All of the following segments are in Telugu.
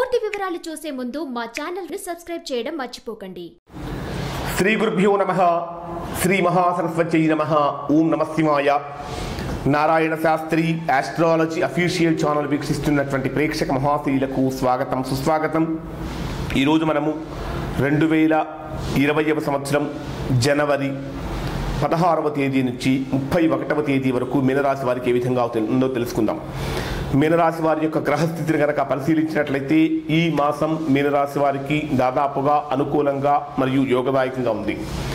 పూర్తి వివరాలు చూసే ముందు మా ఛానల్ ని సబ్స్క్రైబ్ చేయడం మర్చిపోకండి శ్రీ గురుభ్యో నమ శ్రీ మహాసరస్వత్యై నమ ఓం నమ శివాయ Narayana Shastri astrology official channel వీక్షిస్తున్నటువంటి ప్రేక్షక మహాశీలకు స్వాగతం సుస్వాగతం ఈరోజు మనము రెండు వేల ఇరవైవ సంవత్సరం జనవరి పదహారవ తేదీ నుంచి ముప్పై ఒకటవ తేదీ వరకు మీనరాశి వారికి ఏ విధంగా ఉందో తెలుసుకుందాం మీనరాశి వారి యొక్క గ్రహస్థితిని కనుక పరిశీలించినట్లయితే ఈ మాసం మీనరాశి వారికి దాదాపుగా అనుకూలంగా మరియు యోగదాయకంగా ఉంది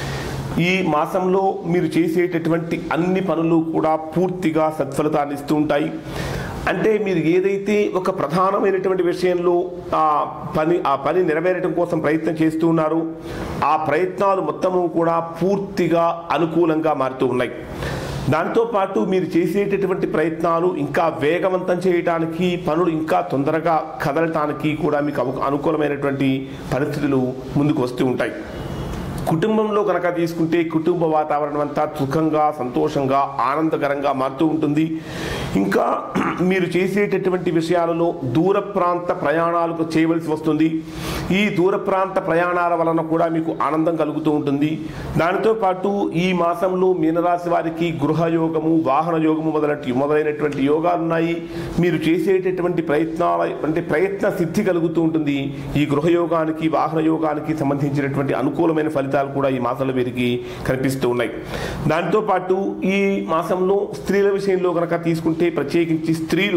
ఈ మాసంలో మీరు చేసేటటువంటి అన్ని పనులు కూడా పూర్తిగా సత్ఫలితాన్ని ఇస్తూ ఉంటాయి అంటే మీరు ఏదైతే ఒక ప్రధానమైనటువంటి విషయంలో ఆ పని ఆ పని నెరవేరడం కోసం ప్రయత్నం చేస్తూ ఉన్నారో ఆ ప్రయత్నాలు మొత్తము కూడా పూర్తిగా అనుకూలంగా మారుతూ ఉన్నాయి దాంతో పాటు మీరు చేసేటటువంటి ప్రయత్నాలు ఇంకా వేగవంతం చేయడానికి పనులు ఇంకా తొందరగా కదలటానికి కూడా మీకు అను- అనుకూలమైనటువంటి పరిస్థితులు ముందుకు వస్తూ ఉంటాయి కుటుంబంలో కనుక తీసుకుంటే కుటుంబ వాతావరణం అంతా సుఖంగా సంతోషంగా ఆనందకరంగా మారుతూ ఉంటుంది ఇంకా మీరు చేసేటటువంటి విషయాలలో దూర ప్రాంత ప్రయాణాలకు చేయవలసి వస్తుంది ఈ దూర ప్రాంత ప్రయాణాల వలన కూడా మీకు ఆనందం కలుగుతూ ఉంటుంది దానితో పాటు ఈ మాసంలో మీనరాశి వారికి గృహయోగము వాహన యోగము మొదలటి మొదలైనటువంటి యోగాలు ఉన్నాయి మీరు చేసేటటువంటి ప్రయత్నాల అంటే ప్రయత్న సిద్ధి కలుగుతూ ఉంటుంది ఈ గృహయోగానికి వాహన యోగానికి సంబంధించినటువంటి అనుకూలమైన ఫలితాలు కూడా ఈ మాసంలో వీరికి కనిపిస్తూ ఉన్నాయి దాంతో పాటు ఈ మాసంలో స్త్రీల విషయంలో కనుక తీసుకుంటే ప్రత్యేకించి స్త్రీలు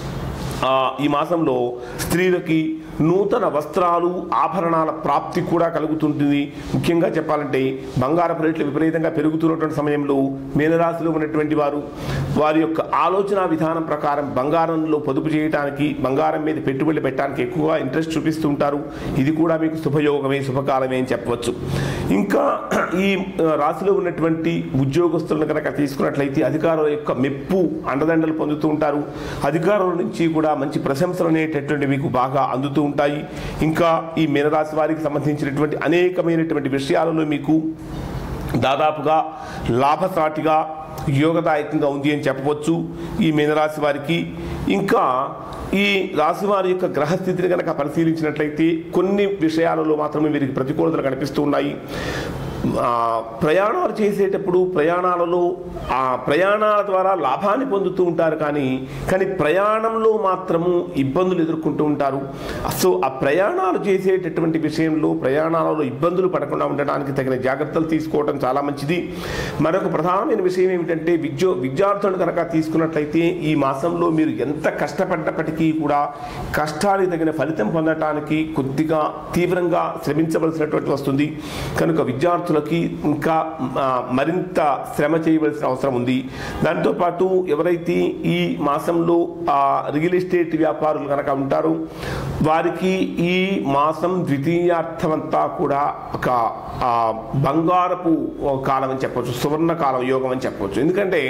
ఆ, ఈ మాసంలో స్త్రీలకి నూతన వస్త్రాలు ఆభరణాల ప్రాప్తి కూడా కలుగుతుంటుంది ముఖ్యంగా చెప్పాలంటే బంగారపు రేట్లు విపరీతంగా పెరుగుతున్నటువంటి సమయంలో మీనరాశిలో ఉన్నటువంటి వారు వారి యొక్క ఆలోచన విధానం ప్రకారం బంగారంలో పొదుపు చేయడానికి బంగారం మీద పెట్టుబడి పెట్టడానికి ఎక్కువగా ఇంట్రెస్ట్ చూపిస్తూ ఉంటారు ఇది కూడా మీకు శుభయోగమే శుభకాలమే అని చెప్పవచ్చు ఇంకా ఈ ఆ, రాశిలో ఉన్నటువంటి ఉద్యోగస్తులను కనుక తీసుకున్నట్లయితే అధికారుల యొక్క మెప్పు అండదండలు పొందుతూ ఉంటారు అధికారుల నుంచి కూడా మంచి ప్రశంసలు అనేటటువంటి మీకు బాగా అందుతూ ఉంటాయి ఇంకా ఈ మీనరాశి వారికి సంబంధించినటువంటి అనేకమైనటువంటి విషయాలలో మీకు దాదాపుగా లాభసాటిగా యోగదాయకంగా ఉంది అని చెప్పవచ్చు ఈ మీనరాశి వారికి ఇంకా ఈ రాశి వారి యొక్క గ్రహస్థితిని కనుక పరిశీలించినట్లయితే కొన్ని విషయాలలో మాత్రమే వీరికి ప్రతికూలతలు కనిపిస్తూ ఉన్నాయి ఆ, ప్రయాణాలు చేసేటప్పుడు ప్రయాణాలలో ఆ ప్రయాణాల ద్వారా లాభాన్ని పొందుతూ ఉంటారు కానీ కానీ ప్రయాణంలో మాత్రము ఇబ్బందులు ఎదుర్కొంటూ ఉంటారు సో ఆ ప్రయాణాలు చేసేటటువంటి విషయంలో ప్రయాణాలలో ఇబ్బందులు పడకుండా ఉండడానికి తగిన జాగ్రత్తలు తీసుకోవడం చాలా మంచిది మరొక ప్రధానమైన విషయం ఏమిటంటే విద్యో విద్యార్థులను కనుక తీసుకున్నట్లయితే ఈ మాసంలో మీరు ఎంత కష్టపడ్డప్పటికీ కూడా కష్టానికి తగిన ఫలితం పొందటానికి కొద్దిగా తీవ్రంగా శ్రమించవలసినటువంటి వస్తుంది కనుక విద్యార్థులకి ఇంకా ఆ, మరింత శ్రమ చేయవలసిన అవసరం ఉంది దాంతోపాటు ఎవరైతే ఈ మాసంలో ఆ, రియల్ ఎస్టేట్ వ్యాపారులు కనుక ఉంటారో వారికి ఈ మాసం ద్వితీయార్థమంతా కూడా ఒక ఆ, బంగారపు కాలం అని చెప్పవచ్చు సువర్ణ కాలం యోగం అని చెప్పవచ్చు ఎందుకంటే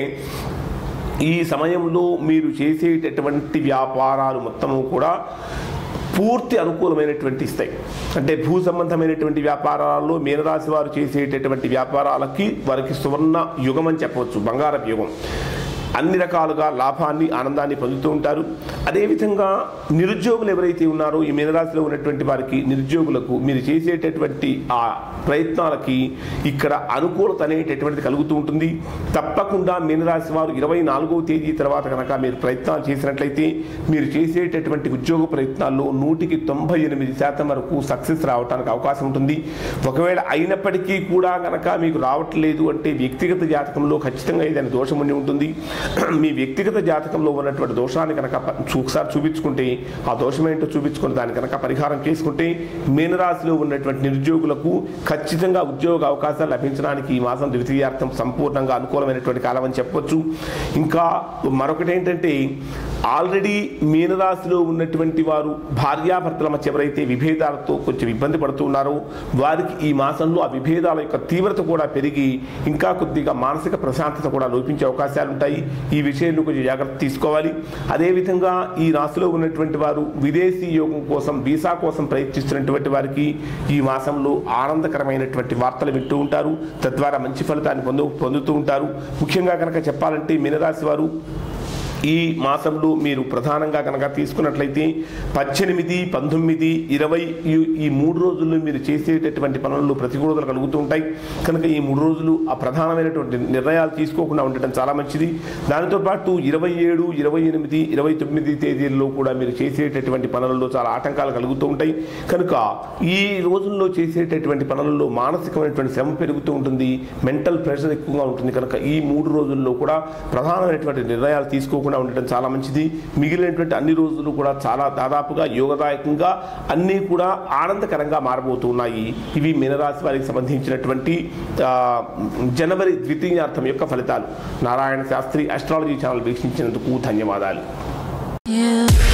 ఈ సమయంలో మీరు చేసేటటువంటి వ్యాపారాలు మొత్తము కూడా పూర్తి అనుకూలమైనటువంటి ఇస్తాయి అంటే భూ సంబంధమైనటువంటి వ్యాపారాల్లో మీనరాశి వారు చేసేటటువంటి వ్యాపారాలకి వారికి సువర్ణ యుగం అని చెప్పవచ్చు బంగారపు యుగం అన్ని రకాలుగా లాభాన్ని ఆనందాన్ని పొందుతూ ఉంటారు అదేవిధంగా నిరుద్యోగులు ఎవరైతే ఉన్నారో ఈ మీనరాశిలో ఉన్నటువంటి వారికి నిరుద్యోగులకు మీరు చేసేటటువంటి ఆ ప్రయత్నాలకి ఇక్కడ అనుకూలత అనేటటువంటిది కలుగుతూ ఉంటుంది తప్పకుండా మీనరాశి వారు ఇరవై నాలుగవ తేదీ తర్వాత కనుక మీరు ప్రయత్నాలు చేసినట్లయితే మీరు చేసేటటువంటి ఉద్యోగ ప్రయత్నాల్లో నూటికి తొంభై ఎనిమిది శాతం వరకు సక్సెస్ రావడానికి అవకాశం ఉంటుంది ఒకవేళ అయినప్పటికీ కూడా కనుక మీకు రావట్లేదు అంటే వ్యక్తిగత జాతకంలో ఖచ్చితంగా ఏదైనా దోషం ఉండి ఉంటుంది మీ వ్యక్తిగత జాతకంలో ఉన్నటువంటి దోషాన్ని కనుక ప- ఒకసారి చూపించుకుంటే ఆ దోషం ఏంటో చూపించుకుని దాన్ని కనుక పరిహారం చేసుకుంటే మీనరాశిలో ఉన్నటువంటి నిరుద్యోగులకు ఖచ్చితంగా ఉద్యోగ అవకాశాలు లభించడానికి ఈ మాసం ద్వితీయార్థం సంపూర్ణంగా అనుకూలమైనటువంటి కాలం అని చెప్పొచ్చు ఇంకా మరొకటి ఏంటంటే ఆల్రెడీ మీనరాశిలో ఉన్నటువంటి వారు భార్యాభర్తల మధ్య ఎవరైతే విభేదాలతో కొంచెం ఇబ్బంది పడుతూ ఉన్నారో వారికి ఈ మాసంలో ఆ విభేదాల యొక్క తీవ్రత కూడా పెరిగి ఇంకా కొద్దిగా మానసిక ప్రశాంతత కూడా లోపించే అవకాశాలు ఉంటాయి ఈ విషయంలో కొంచెం జాగ్రత్త తీసుకోవాలి అదేవిధంగా ఈ రాశిలో ఉన్నటువంటి వారు విదేశీ యోగం కోసం వీసా కోసం ప్రయత్నిస్తున్నటువంటి వారికి ఈ మాసంలో ఆనందకరమైనటువంటి వార్తలు వింటూ ఉంటారు తద్వారా మంచి ఫలితాన్ని పొందు పొందుతూ ఉంటారు ముఖ్యంగా కనుక చెప్పాలంటే మీనరాశి వారు ఈ మాసంలో మీరు ప్రధానంగా కనుక తీసుకున్నట్లయితే పద్దెనిమిది పంతొమ్మిది ఇరవై ఈ- ఈ మూడు రోజుల్లో మీరు చేసేటటువంటి పనుల్లో ప్రతికూలతలు కలుగుతూ ఉంటాయి కనుక ఈ మూడు రోజులు ఆ ప్రధానమైనటువంటి నిర్ణయాలు తీసుకోకుండా ఉండటం చాలా మంచిది దానితో పాటు ఇరవై ఏడు ఇరవై ఎనిమిది ఇరవై తొమ్మిది తేదీల్లో కూడా మీరు చేసేటటువంటి పనులలో చాలా ఆటంకాలు కలుగుతూ ఉంటాయి కనుక ఈ రోజుల్లో చేసేటటువంటి పనులలో మానసికమైనటువంటి శ్రమ పెరుగుతూ ఉంటుంది మెంటల్ ప్రెషర్ ఎక్కువగా ఉంటుంది కనుక ఈ మూడు రోజుల్లో కూడా ప్రధానమైనటువంటి నిర్ణయాలు తీసుకోకుండా ఉండటం చాలా మంచిది మిగిలినటువంటి అన్ని రోజులు కూడా చాలా దాదాపుగా యోగదాయకంగా అన్నీ కూడా ఆనందకరంగా మారబోతున్నాయి ఇవి మీనరాశి వారికి సంబంధించినటువంటి ఆ, జనవరి ద్వితీయార్థం యొక్క ఫలితాలు నారాయణ శాస్త్రి అస్ట్రాలజీ ఛానల్ వీక్షించినందుకు ధన్యవాదాలు Yeah.